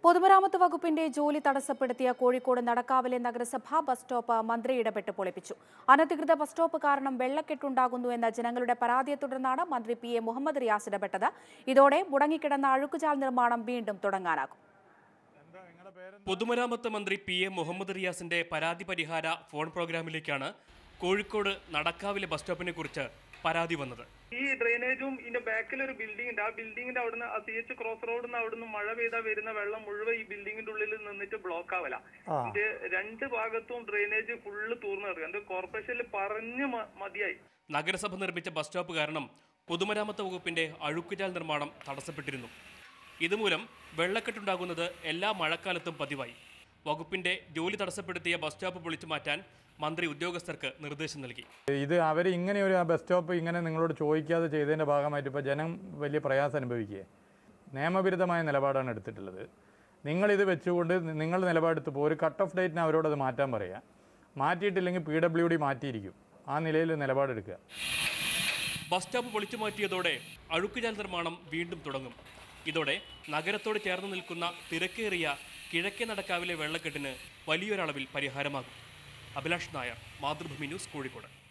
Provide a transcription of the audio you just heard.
പൊതുമരാമത്ത് വകുപ്പിന്റെ ജോലി തടസ്സപ്പെടുത്തിയ കോഴിക്കോട് നടക്കാവിലെ നഗരസഭ ബസ് സ്റ്റോപ്പ് മന്ത്രി ഇടപെട്ട് പൊളിപ്പിച്ചു അനധികൃത ബസ് സ്റ്റോപ്പ് കാരണം വെള്ളക്കെട്ടുണ്ടാകുന്നു എന്ന ജനങ്ങളുടെ പരാതിയെ തുടർന്നാണ് മന്ത്രി പി എ മുഹമ്മദ് റിയാസ് ഇടപെട്ടത് ഇതോടെ മുടങ്ങിക്കിടന്ന അഴുക്കുചാൽ നിർമ്മാണം വീണ്ടും തുടങ്ങാനാകും പൊതുമരാമത്ത് മന്ത്രി പി എ മുഹമ്മദ് റിയാസിന്റെ പരാതി പരിഹാര ഫോൺ പ്രോഗ്രാമിലേക്കാണ് കോഴിക്കോട് നടക്കാവിലെ ബസ് സ്റ്റോപ്പിനെ കുറിച്ച് പരാതി വന്നത് ഈ ഡ്രെയിനേജും ഇതിന്റെ ബാക്കിൽ ഒരു ബിൽഡിംഗ് ഉണ്ട് ആ ബിൽഡിങ്ങിന്റെ അവിടുന്ന് ആ സി എച്ച് ക്രോസ് റോഡിൽ നിന്ന് അവിടുന്ന് മഴ പെയ്താൽ വരുന്ന വെള്ളം മുഴുവൻ ഈ ബിൽഡിങ്ങിന്റെ ഉള്ളിൽ നിന്നിട്ട് ബ്ലോക്ക് ആവല ഇതിന്റെ രണ്ട് ഭാഗത്തും ഡ്രെയിനേജ് ഫുള്ള് തൂർന്നു കിടക്കുക എന്റെ കോർപ്പറേഷനിൽ പറഞ്ഞ് മ- മതിയായി നഗരസഭ നിർമ്മിച്ച ബസ് സ്റ്റോപ്പ് കാരണം പൊതുമരാമത്ത് വകുപ്പിന്റെ അഴുക്കുചാൽ നിർമ്മാണം തടസ്സപ്പെട്ടിരുന്നു ഇതുമൂലം വെള്ളക്കെട്ടുണ്ടാകുന്നത് എല്ലാ മഴക്കാലത്തും പതിവായി വകുപ്പിന്റെ ജോലി തടസ്സപ്പെടുത്തിയ ബസ് സ്റ്റോപ്പ് പൊളിച്ചു മാറ്റാൻ മന്ത്രി ഉദ്യോഗസ്ഥർക്ക് നിർദ്ദേശം നൽകി ഇത് അവർ ഇങ്ങനെ ഒരു ബസ് സ്റ്റോപ്പ് ഇങ്ങനെ നിങ്ങളോട് ചോദിക്കാതെ ചെയ്തതിൻ്റെ ഭാഗമായിട്ട് ഇപ്പോൾ ജനം വലിയ പ്രയാസം അനുഭവിക്കുക നിയമവിരുദ്ധമായ നിലപാടാണ് എടുത്തിട്ടുള്ളത് നിങ്ങളിത് വെച്ചുകൊണ്ട് നിങ്ങൾ നിലപാടെടുത്തപ്പോൾ ഒരു കട്ട് ഓഫ് ഡേറ്റിന് അവരോട് അത് മാറ്റാൻ പറയുക മാറ്റിയിട്ടില്ലെങ്കിൽ പി ഡബ്ല്യു ഡി മാറ്റിയിരിക്കും ആ നിലയിൽ നിലപാടെടുക്കുക ബസ് സ്റ്റോപ്പ് പൊളിച്ചു മാറ്റിയതോടെ അഴുക്കുചാൽ നിർമ്മാണം വീണ്ടും തുടങ്ങും ഇതോടെ നഗരത്തോട് ചേർന്ന് നിൽക്കുന്ന തിരക്കേറിയ കിഴക്കേ നടക്കാവിലെ വെള്ളക്കെട്ടിന് വലിയൊരളവിൽ പരിഹാരമാകും അഭിലാഷ് നായർ മാതൃഭൂമി ന്യൂസ് കോഴിക്കോട്